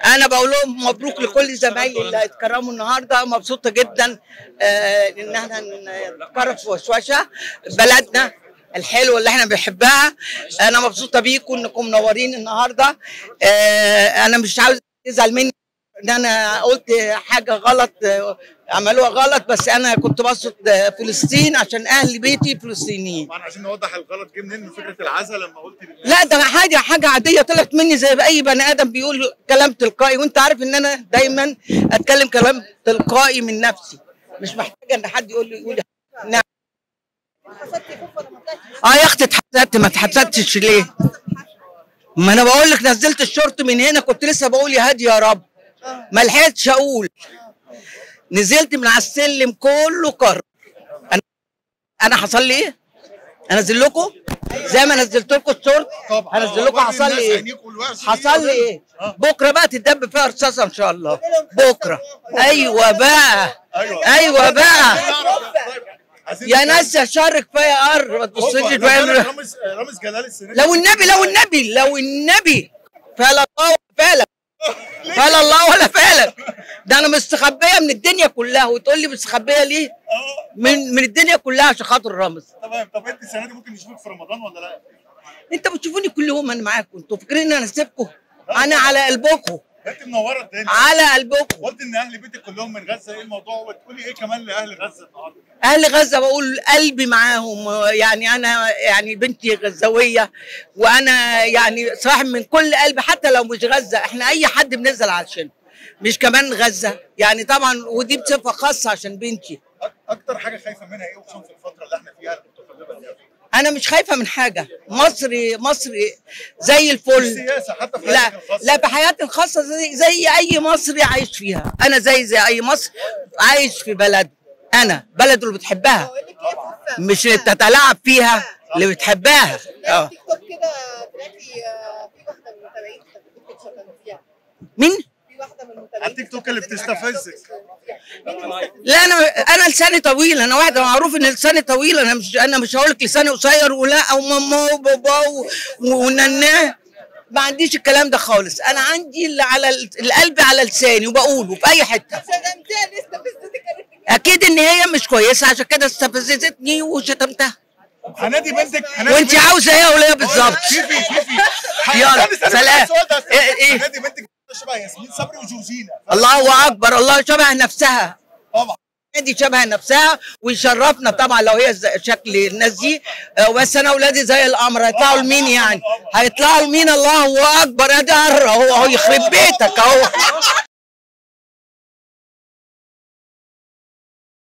انا بقول لهم مبروك لكل زمايلي اللي اتكرموا النهارده مبسوطه جدا آه ان احنا نتكرم في وشوشه بلدنا الحلوه اللي احنا بنحبها انا مبسوطه بيكم انكم منورين النهارده آه انا مش عاوز تزعل مني ان انا قلت حاجه غلط آه، عملوها غلط بس انا كنت بقصد آه، فلسطين عشان اهل بيتي فلسطينيين طبعا عايزين نوضح الغلط جه منين من فكره العزا لما قلت لله لا ده حاجه حاجه عاديه طلعت مني زي اي بني ادم بيقول كلام تلقائي وانت عارف ان انا دايما اتكلم كلام تلقائي من نفسي مش محتاجه ان حد يقول لي يقول لي نعم اه يا اختي اتحسدت ما اتحسدتش ليه؟ ما انا بقول لك نزلت الشورت من هنا كنت لسه بقول يا هادي يا رب ما لحقتش اقول نزلت من على السلم كله كر انا انا حصل لي ايه؟ انزل لكم زي ما نزلت لكم الشورت طبعا هنزل لكم وري حصل الناس لي ايه؟ عينيك والوعظ دي حصل لي ايه؟ بكره بقى تتدب فيها رصاصه ان شاء الله بكره ايوه بقى ايوه ايوه بقى عايزين يا نتكلم. ناس يا شر كفايه قر ما تبصيش هوبا، لو فاهم جالك رامز رامز جلال السنه دي لو النبي لو النبي لو النبي فعل الله فعلك فعل الله ولا فعلك ده انا مستخبيه من الدنيا كلها وتقول لي مستخبيه ليه؟ اه من من الدنيا كلها عشان خاطر رامز تمام طب انت السنه دي ممكن نشوفك في رمضان ولا لا؟ انت بتشوفوني كل يوم انا معاكم انتوا فاكرين ان انا سيبكم انا على قلبكم انت منوره الدنيا على قلبكم قلت ان اهل بيتك كلهم من غزه ايه الموضوع وتقولي ايه كمان لاهل غزه النهارده؟ اهل غزه بقول قلبي معاهم يعني انا يعني بنتي غزاويه وانا يعني صراحه من كل قلبي حتى لو مش غزه احنا اي حد بننزل علشان مش كمان غزه يعني طبعا ودي بصفه خاصه عشان بنتي أك- اكتر حاجه خايفه منها ايه وخصوصا في الفتره اللي احنا فيها المتقلبه دي انا مش خايفه من حاجه مصري مصري زي الفل السياسه حتى في لا حياتك الخاصه لا في حياتي الخاصة زي, زي أي مصري عايش فيها أنا زي زي أي مصري عايش في بلد أنا بلد اللي بتحبها مش اللي بتتلاعب فيها اللي بتحبها اه تيك توك كده تلاقي آه، في واحده من المتابعين كانت بتشتغل فيها مين؟ في واحده من المتابعين على التيك توك اللي بتستفزك لا أنا أنا لساني طويل أنا واحدة معروف إن لساني طويل أنا مش أنا مش هقول لك لساني قصير ولا أو ماما وبابا و- ونناه ما عنديش الكلام ده خالص أنا عندي اللي على ال- القلب على لساني وبقوله في أي حتة شتمتها لسه استفزتك قالت لي أكيد إن هي مش كويسة عشان كده استفزتني وشتمتها هنادي بنتك هنادي وانت بنتك- عاوزه ايه يا وليه بالظبط فيفي فيفي يلا، استني، استني، سلام. السؤال ده. إيه- إيه؟ هنادي بنتك شبه ياسمين صبري وجورجينا الله اكبر الله شبه نفسها طبعا دي شبه نفسها ويشرفنا طبعا لو هي ز- شكل الناس دي آه، بس انا اولادي زي القمر هيطلعوا لمين يعني هيطلعوا لمين الله اكبر ادي قرة اهو اهو يخرب بيتك اهو